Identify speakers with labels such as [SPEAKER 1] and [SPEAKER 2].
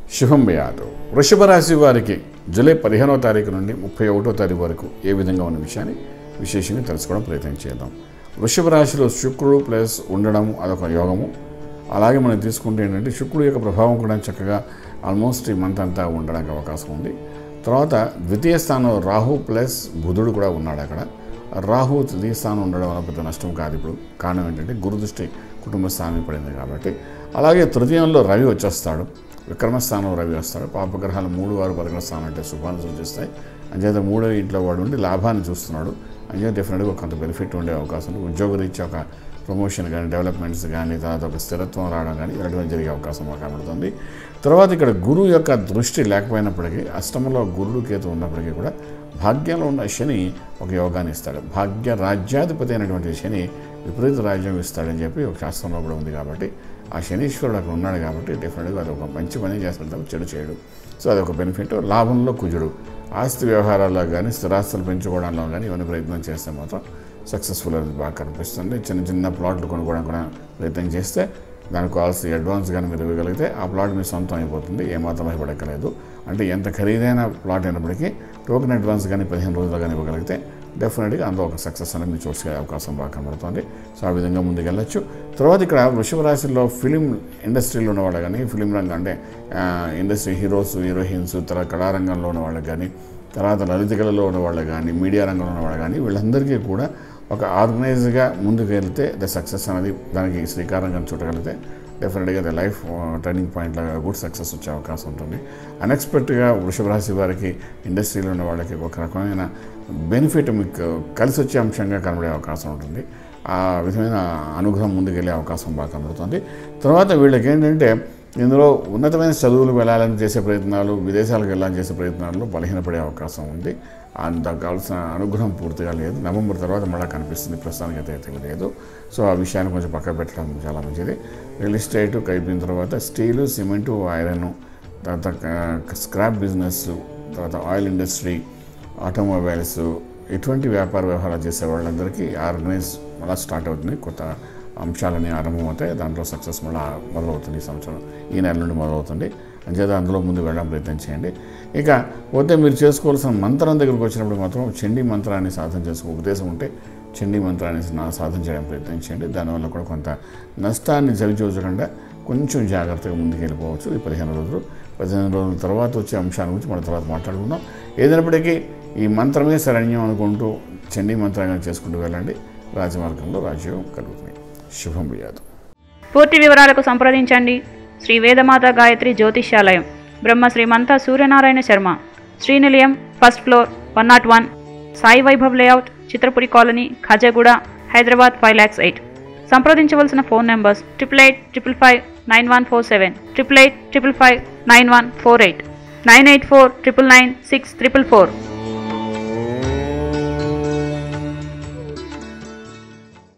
[SPEAKER 1] శుభం వ్యాధు వృషభ రాశి వారికి జూలై పదిహేనవ తారీఖు నుండి ముప్పై ఒకటో తారీఖు వరకు ఏ విధంగా ఉన్న విషయాన్ని విశేషంగా తెలుసుకోవడం ప్రయత్నం చేద్దాం వృషభ రాశిలో శుక్రుడు ప్లస్ ఉండడం అదొక యోగము అలాగే మనం తీసుకుంటే ఏంటంటే శుక్రుడు యొక్క ప్రభావం కూడా చక్కగా ఆల్మోస్ట్ ఈ మంత్ అంతా ఉండడానికి అవకాశం ఉంది తర్వాత ద్వితీయ స్థానంలో రాహు ప్లస్ బుధుడు కూడా ఉన్నాడు అక్కడ రాహు తృతీయ స్థానం ఉండడం వల్ల పెద్ద నష్టం కాదు ఇప్పుడు కారణం ఏంటంటే గురుదృష్టి కుటుంబ స్థానం పడింది కాబట్టి అలాగే తృతీయంలో రవి వచ్చేస్తాడు విక్రమస్థానం రవి వస్తాడు పాపగ్రహాలు మూడు వారు పదకొండు స్థానం అంటే శుభాన్ని సూచిస్తాయి అంచేత మూడో ఇంట్లో వాడు ఉండి లాభాన్ని చూస్తున్నాడు అంచేత డెఫినెట్గా కొంత బెనిఫిట్ ఉండే అవకాశం ఉంది ఉద్యోగరీత్యా ఒక ప్రమోషన్ కానీ డెవలప్మెంట్స్ కానీ తర్వాత ఒక స్థిరత్వం రావడం కానీ ఇలాంటివి జరిగే అవకాశం మాకు కనబడుతుంది తర్వాత ఇక్కడ గురువు యొక్క దృష్టి లేకపోయినప్పటికీ అష్టమంలో గురుడు కేతు ఉన్నప్పటికీ కూడా భాగ్యంలో ఉన్న శని ఒక యోగాన్ని ఇస్తాడు భాగ్య రాజ్యాధిపతి అయినటువంటి శని విపరీత రాజ్యం ఇస్తాడని చెప్పి ఒక శాస్త్రంలో కూడా ఉంది కాబట్టి ఆ శనీశ్వరుడు అక్కడ ఉన్నాడు కాబట్టి డెఫినెట్గా అది ఒక మంచి పని చేస్తాడు తప్ప చెడు చేయడు సో అదొక బెనిఫిట్ లాభంలో కుజుడు ఆస్తి వ్యవహారాల్లో కానీ స్థిరాస్తులు పెంచుకోవడంలో కానీ ఇవన్నీ ప్రయత్నం చేస్తే మాత్రం సక్సెస్ఫుల్ అనేది బాగా కనిపిస్తుంది చిన్న చిన్న ప్లాట్లు కొనుక్కోవడం కూడా ప్రయత్నం చేస్తే దానికి కావాల్సిన అడ్వాన్స్ కానీ మీరు ఇవ్వగలిగితే ఆ ప్లాట్ మీ సొంతం అయిపోతుంది ఏమాత్రం భయపడక్కలేదు అంటే ఎంత ఖరీదైన ప్లాట్ అయినప్పటికీ టోకెన్ అడ్వాన్స్ కానీ పదిహేను రోజులు కానీ ఇవ్వగలిగితే డెఫినెట్గా అందులో ఒక సక్సెస్ అనేది మీరు చూసుకునే అవకాశం బాగా కనబడుతుంది సో ఆ విధంగా ముందుకెళ్ళచ్చు తర్వాత ఇక్కడ వృషభ రాశిలో ఫిలిం ఇండస్ట్రీలో ఉన్నవాళ్ళు కానీ ఫిలిం రంగం అంటే ఆ, ఇండస్ట్రీ హీరోస్ హీరోయిన్స్ తర్వాత కళారంగంలో ఉన్న వాళ్ళు కానీ తర్వాత లలిత కళలో ఉన్న వాళ్ళు కానీ మీడియా రంగంలో ఉన్న వాళ్ళు కానీ వీళ్ళందరికీ కూడా ఒక ఆర్గనైజ్గా ముందుకు వెళ్తే ద సక్సెస్ అనేది దానికి శ్రీకారం కానీ చుట్టగలిగితే డెఫినెట్గా ద లైఫ్ టర్నింగ్ పాయింట్ లాగా గుడ్ సక్సెస్ వచ్చే అవకాశం ఉంటుంది అన్ఎక్స్పెక్టెడ్గా వృషభ రాశి వారికి ఇండస్ట్రీలో ఉన్న వాళ్ళకి ఒక రకమైన బెనిఫిట్ మీకు కలిసి వచ్చే అంశంగా కనబడే అవకాశం ఉంటుంది ఆ విధమైన అనుగ్రహం ముందుకెళ్ళే అవకాశం బాగా కనబడుతుంది తర్వాత వీళ్ళకి ఏంటంటే ఇందులో ఉన్నతమైన చదువులు వెళ్ళాలని చేసే ప్రయత్నాలు విదేశాలకు వెళ్ళాలని చేసే ప్రయత్నాల్లో బలహీనపడే అవకాశం ఉంది అంత కావాల్సిన అనుగ్రహం పూర్తిగా లేదు నవంబర్ తర్వాత మళ్ళీ కనిపిస్తుంది ప్రస్తుతానికి అయితే అయితే లేదు సో ఆ విషయాన్ని కొంచెం పక్క పెట్టడం చాలా మంచిది రియల్ ఎస్టేట్ అయిపోయిన తర్వాత స్టీలు సిమెంటు ఐరన్ తర్వాత క- స్క్రాప్ బిజినెస్ తర్వాత ఆయిల్ ఇండస్ట్రీ ఆటోమొబైల్స్ ఇటువంటి వ్యాపార వ్యవహారాలు చేసే వాళ్ళందరికీ ఆర్గనైజ్ మళ్ళీ స్టార్ట్ అవుతుంది కొత్త అంశాలని ఆరంభమవుతాయి దాంట్లో సక్సెస్ మళ్ళీ మొదలవుతుంది ఈ సంవత్సరం ఈ నెల నుండి మొదలవుతుంది అంచేత అందులో ముందు వెళ్ళడం ప్రయత్నం చేయండి ఇక పోతే మీరు చేసుకోవాల్సిన మంత్రం దగ్గరికి వచ్చినప్పుడు మాత్రం చండీ మంత్రాన్ని సాధన చేసుకో ఉపదేశం ఉంటే చండీ మంత్రాన్ని నా- సాధన చేయడం ప్రయత్నం చేయండి దానివల్ల కూడా కొంత నష్టాన్ని చవిచూచకుండా కొంచెం జాగ్రత్తగా ముందుకు వెళ్ళిపోవచ్చు ఈ పదిహేను రోజులు పదిహేను రోజుల తర్వాత వచ్చే అంశాల గురించి మన తర్వాత మాట్లాడుకుందాం ఏదైనప్పటికీ ఈ మంత్రమే శరణ్యం అనుకుంటూ చండీ మంత్రంగా చేసుకుంటూ వెళ్ళండి రాజమార్గంలో రాజ్యోగం కలుగుతుంది శుభం వ్యాధు
[SPEAKER 2] పూర్తి వివరాలకు సంప్రదించండి Shri Vedamata Gayatri Jyothishyalayam Brahma Srimantha Suryanarayana Sharma Srinilayam first floor one not one Sai Vaibhav layout Chitrapuri colony Khajaguda Hyderabad five lakhs eight సంప్రదించవలసిన phone numbers triple eight triple five nine one four seven triple eight triple five nine one four eight nine eight four triple nine six triple four